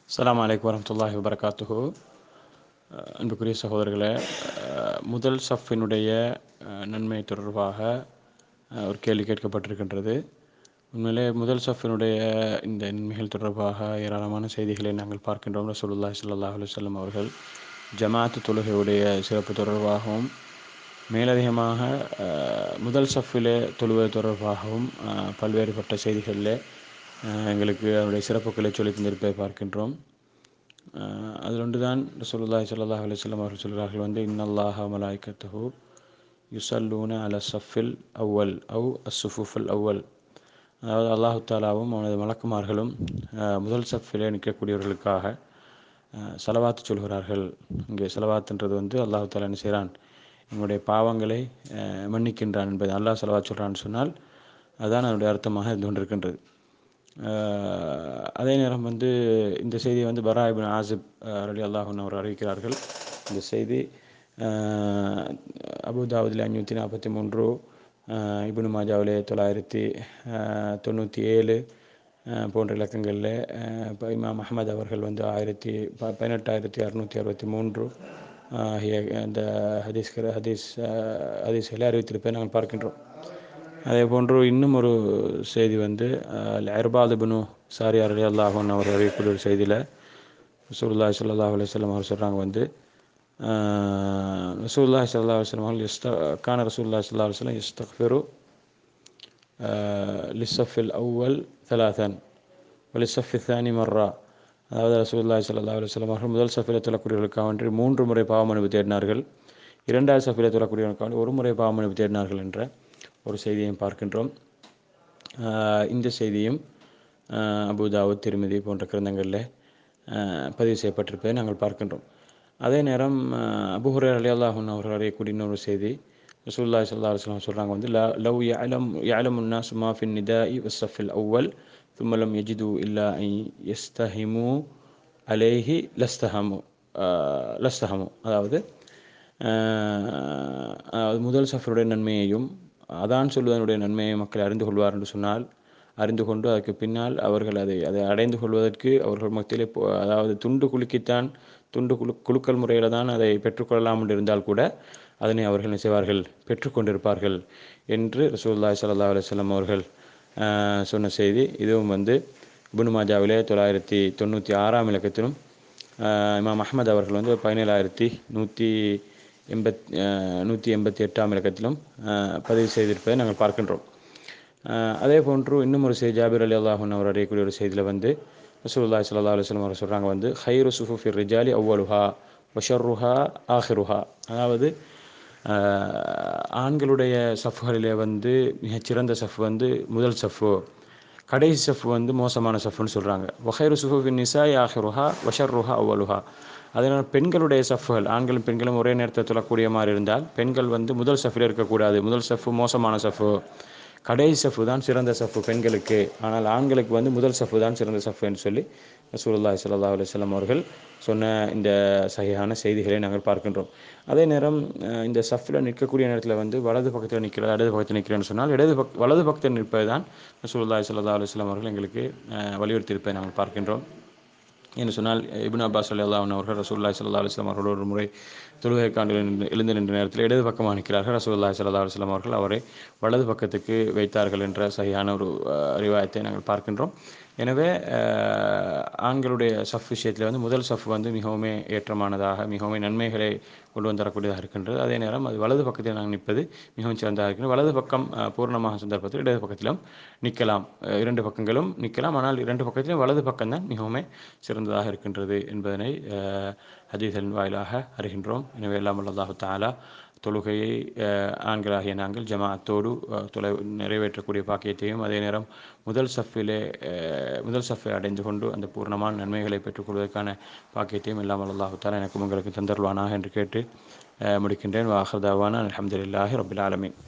அஸ்ஸலாமு அலைக்கும் வரமத்துல்லாஹி வபரகாத்துஹு அஹ் அன்புக்குரிய சகோதரர்களே அஹ் முதல் சஃபினுடைய அஹ் நன்மை தொடர்பாக அஹ் ஒரு கேள்வி கேட்கப்பட்டிருக்கின்றது உண்மையிலே முதல் சஃபினுடைய இந்த நன்மைகள் தொடர்பாக ஏராளமான செய்திகளை நாங்கள் பார்க்கின்றோம் ரசூலுல்லாஹி ஸல்லல்லாஹு அலைஹி வஸல்லம் அவர்கள் ஜமாத்து தொழுகையுடைய சிறப்பு தொடர்பாகவும் மேலதிகமாக அஹ், முதல் சஃபிலே தொழுவது தொடர்பாகவும் அஹ், பல்வேறுபட்ட செய்திகளில் அஹ், எங்களுக்கு அதனுடைய சிறப்புகளை சொல்லி தந்திருப்பதை பார்க்கின்றோம் அஹ், அதில் ஒன்றுதான் ரசூலுல்லாஹி ஸல்லல்லாஹு அலைஹி வஸல்லம் அவர்கள் சொல்கிறார்கள் வந்து இன்னல்லாஹ மலாய்க்கத்துஹு யுசல்லூன அல சஃபில் அவ்வல் அவு அஸ்ஸுஃபுஃபுல் அவ்வல் அதாவது அல்லாஹு தாலாவும் அவனது மலக்குமார்களும் அஹ், முதல் சஃபிலே நிற்கக்கூடியவர்களுக்காக அஹ், சலவாத்து சொல்கிறார்கள் இங்கே சலவாத்துன்றது வந்து அல்லாஹு தாலா என்ன செய்கிறான் எங்களுடைய பாவங்களை அஹ், மன்னிக்கின்றான் என்பது அல்லாஹ் சலவாத் சொல்கிறான்னு சொன்னால் அதுதான் அதனுடைய அர்த்தமாக இருந்து கொண்டிருக்கின்றது அஹ், அதே நேரம் வந்து இந்த செய்தியை வந்து பரா இபின் ஆசிப் ரலி அல்லாஹன் அவர் அறிவிக்கிறார்கள் இந்த செய்தி அஹ், அபுதாவுதில் அஞ்சூற்றி நாற்பத்தி மூன்று அஹ், இப்னு மாஜாவிலே தொள்ளாயிரத்தி அஹ், தொண்ணூற்றி ஏழு அஹ், போன்ற இலக்கங்களில் அஹ், இப்ப இமாம் அஹமது அவர்கள் வந்து ஆயிரத்தி ப பதினெட்டாயிரத்தி அறுநூற்றி அறுபத்தி மூன்று ஆகிய அந்த ஹதீஸ்கிற ஹதீஸ் அஹ், ஹதீஸ்களை அறிவித்திருப்பதை நாங்கள் பார்க்கின்றோம் அதே போன்று இன்னும் ஒரு செய்தி வந்து அர்பாத் பினு சாரியார் அலி அல்லாஹன் அவர் அறிவிக்கூடிய ஒரு செய்தியில் ரசூலுல்லாஹி ஸல்லல்லாஹு அலைஹி வஸல்லம் அவர் சொல்கிறாங்க வந்து ஆஹ், ரசூலுல்லாஹி ஸல்லல்லாஹு அலைஹி வஸல்லம் அவர்கள் இஸ்த கான ரசூலுல்லாஹி ஸல்லல்லாஹு அலைஹி வஸல்லம் இஸ்தக்ஃபிரு லிஸ்ஸஃபில் அவ்வல் தலாதன் வலிசஃபி தானி மர்ரா அதாவது ரசூலுல்லாஹி ஸல்லல்லாஹு அலைஹி வஸல்லம் அவர்கள் முதல் சஃபில தொழக்கூடியவர்களுக்காக வேண்டி மூன்று முறை பாவ மன்னிப்பு தேடினார்கள் இரண்டாவது சஃபில தொழக்கூடியவர்களுக்காக வேண்டி ஒரு முறை பாவ மன்னிப்பு தேடினார்கள் என்ற ஒரு செய்தியையும் பார்க்கின்றோம் ஆஹ் இந்த செய்தியும் ஆஹ் அபுதாவுத் திருமதி போன்ற கிரந்தங்களில் ஆஹ் பதிவு செய்யப்பட்டிருப்பதை நாங்கள் பார்க்கின்றோம் அதே நேரம் ஆஹ் அபு ஹுரேர் அலி அல்லாஹன் அவர்கள் அறியக்கூடிய இன்னொரு செய்தி ரசூலுல்லாஹி ஸல்லல்லாஹு அலைஹி வஸல்லம் சொல்கிறாங்க வந்து ல லவ் யஅலம் யஅலமு الناس ما في النداء والصف الأول ثم لم يجدوا إلا أن يستهموا عليه لاستهموا ஆஹ் லஸ்தஹமு அதாவது ஆஹ் அதாவது முதல் சஃபருடைய நன்மையையும் அதான் சொல்வதனுடைய நன்மையை மக்கள் அறிந்து கொள்வார் என்று சொன்னால் அறிந்து கொண்டு அதற்கு பின்னால் அவர்கள் அதை அதை அடைந்து கொள்வதற்கு அவர்கள் மத்தியிலே போ- அதாவது துண்டு குலுக்கித்தான் துண்டு குலு குலுக்கல் முறையில் தான் அதை பெற்றுக்கொள்ளலாம் என்று இருந்தால் கூட அதனை அவர்கள் என்ன செய்வார்கள் பெற்றுக்கொண்டிருப்பார்கள் என்று ரசூலுல்லாஹி ஸல்லல்லாஹு அலைஹி வஸல்லம் அவர்கள் ஆஹ், சொன்ன செய்தி இதுவும் வந்து இப்னு மாஜாவிலே தொள்ளாயிரத்தி தொண்ணூற்றி ஆறாம் இலக்கத்திலும் ஆஹ், இமாம் அஹ்மத் அவர்கள் வந்து பதினேழாயிரத்தி நூற்றி எண்பத் நூற்றி எண்பத்தி எட்டாம் இலக்கத்திலும் ஆஹ், பதிவு செய்திருப்பதை நாங்கள் பார்க்கின்றோம் ஆஹ், அதே போன்று இன்னும் ஒரு செய்தி ஜாபிர் அலி அல்லாஹன் அவர் அறியக்கூடிய ஒரு செய்தியில் வந்து ரசூலுல்லாஹி ஸல்லல்லாஹு அலைஹி வஸல்லம் அவர் சொல்கிறாங்க வந்து ஹைரு சுஃபுஃபிர் ரிஜாலி அவ்வலுஹா வஷர்ருஹா ஆஹிருஹா அதாவது ஆஹ், ஆண்களுடைய சஃப்களிலே வந்து மிகச்சிறந்த சஃப் வந்து முதல் சஃப்பு கடைசி சஃப் வந்து மோசமான சஃப்னு சொல்கிறாங்க வஹைரு சுஃபுவின் நிசா ஆஹிருஹா வஷர்ருஹா அவ்வலுஹா அதனால் பெண்களுடைய சஃப்கள் ஆண்களும் பெண்களும் ஒரே நேரத்தில் தொழக்கூடிய மாதிரி இருந்தால் பெண்கள் வந்து முதல் சஃபில் இருக்கக்கூடாது முதல் சஃப்பு மோசமான சஃப்பு கடைசி சஃப்பு தான் சிறந்த சஃப்பு பெண்களுக்கு ஆனால் ஆண்களுக்கு வந்து முதல் சஃப்பு தான் சிறந்த சஃப்புன்னு சொல்லி ரசூலுல்லாஹி ஸல்லல்லாஹு அலைஹி வஸல்லம் அவர்கள் சொன்ன இந்த சகியான செய்திகளை நாங்கள் பார்க்கின்றோம் அதே நேரம் அஹ், இந்த சஃப்பில் நிற்கக்கூடிய நேரத்தில் வந்து வலது பக்கத்தில் நிற்கிறது இடது பக்கத்தில் நிற்கிறேன்னு சொன்னால் இடது பக் வலது பக்கத்தில் நிற்பது தான் ரசூலுல்லாஹி ஸல்லல்லாஹு அலைஹி வஸல்லம் அவர்கள் எங்களுக்கு அஹ், வலியுறுத்தியிருப்பதை நாங்கள் பார்க்கின்றோம் என்று சொன்னால் இப்னு அப்பாஸ் அலி அல்லாஹ் அவர்கள் ரசூல்லாய் சல்லா அலுவலாம் அவர்கள் ஒரு முறை தொழுகைக்காண்டு எழுந்து நின்ற நேரத்தில் இடது பக்கமாக நிற்கிறார்கள் ரசூல்லாய் சல்லா அலுவலாம் அவர்கள் அவரை வலது பக்கத்துக்கு வைத்தார்கள் என்ற சரியான ஒரு அஹ், ரிவாயத்தை நாங்கள் பார்க்கின்றோம் எனவே அஹ், ஆண்களுடைய சஃப் விஷயத்தில் வந்து முதல் சஃப் வந்து மிகவும் ஏற்றமானதாக மிகவும் நன்மைகளை கொண்டு வந்து தரக்கூடியதாக இருக்கின்றது அதே நேரம் அது வலது பக்கத்தில் நாங்கள் நிற்பது மிகவும் சிறந்ததாக இருக்கின்றது வலது பக்கம் அஹ், பூர்ணமாக சந்தர்ப்பத்தில் இடது பக்கத்திலும் நிற்கலாம் அஹ், இரண்டு பக்கங்களும் நிற்கலாம் ஆனால் இரண்டு பக்கத்திலும் வலது பக்கம்தான் மிகவும் சிறந்ததாக இருக்கின்றது என்பதனை அஹ், ஹதீஸின் வாயிலாக அறிகின்றோம் எனவே எல்லாம் அல்லாஹு தாலா தொழுகையை அஹ், ஆண்களாகிய நாங்கள் ஜமாஅத்தோடு அஹ், தொலை நிறைவேற்றக்கூடிய பாக்கியத்தையும் அதே நேரம் முதல் சஃபிலே அஹ், முதல் சஃபை அடைந்து கொண்டு அந்த பூர்ணமான நன்மைகளை பெற்றுக்கொள்வதற்கான பாக்கியத்தையும் எல்லாம் அல்லாஹு தாலா எனக்கும் உங்களுக்கு தந்தருவானாக என்று கேட்டு அஹ், முடிக்கின்றேன் வாஹர்தாவான அலமதுல்லாஹி ரபில் ஆலமீன்